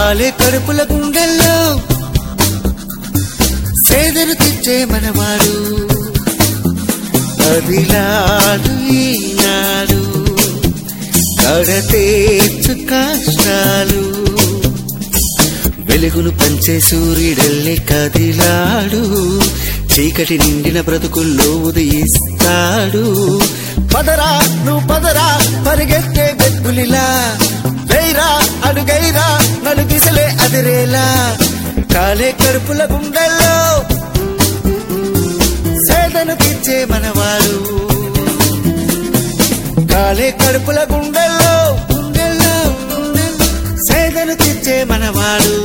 కాలే కడుపుల గుండెల్లో సేదను తెచ్చే మనవాడు అదిలాడు ఈనాడు కడతేచ్చు కష్టాలు వెలుగును పంచే సూర్యుడల్లే కదిలాడు చీకటి నిండిన బ్రతుకుల్లో ఉదయిస్తాడు పదరా నువ్వు పదరా పరిగెత్తే గెత్తులిలా వేరా అడుగైరా నలుగిసలే అదిరేలా కాలే కడుపుల గుండెల్లో సేదను తీర్చే మనవాడు కాలే కడుపుల గుండెల్లో గుండెల్లో గుండెల్లో సేదను తీర్చే మనవాడు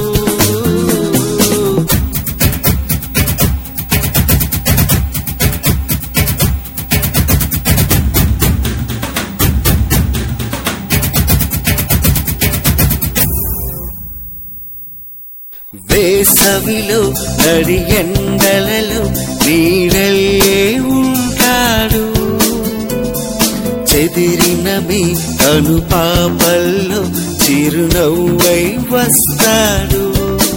వేసవిలో నడి ఎండలలో నీడల్లే ఉంటాడు చెదిరిన మీ కనుపాపల్లో చిరునవ్వై వస్తాడు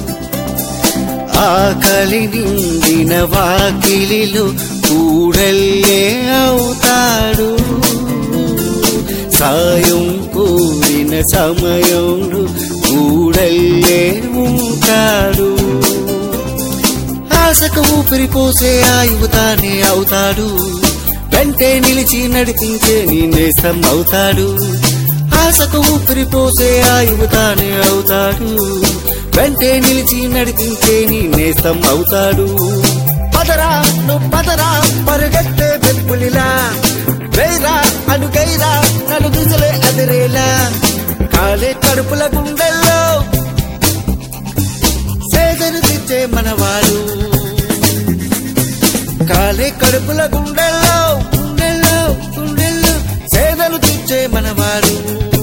ఆకలి నిండిన వాకిలిలో కూడల్లే అవుతాడు సాయం కోరిన సమయంలో కూడల్లే ఉంటాడు ఆశకు ఊపిరి పోసే ఆయువు తానే అవుతాడు వెంటే నిలిచి నడిపించే నీ నేస్తం అవుతాడు ఆశకు ఊపిరి పోసే ఆయువు తానే అవుతాడు వెంటే నిలిచి నడిపించే నీ నేస్తం అవుతాడు పదరా నువ్వు పదరా పరుగెత్తే బెప్పులిలా వేరా అడుగైరా నలుగుసలే అదిరేలా కాలే కడుపుల గుండెల్లో సేదను తెచ్చే మనవాడు కాలే కడుపుల గుండెల్లో గుండెల్లో గుండెల్లో సేదను తెచ్చే మనవాడు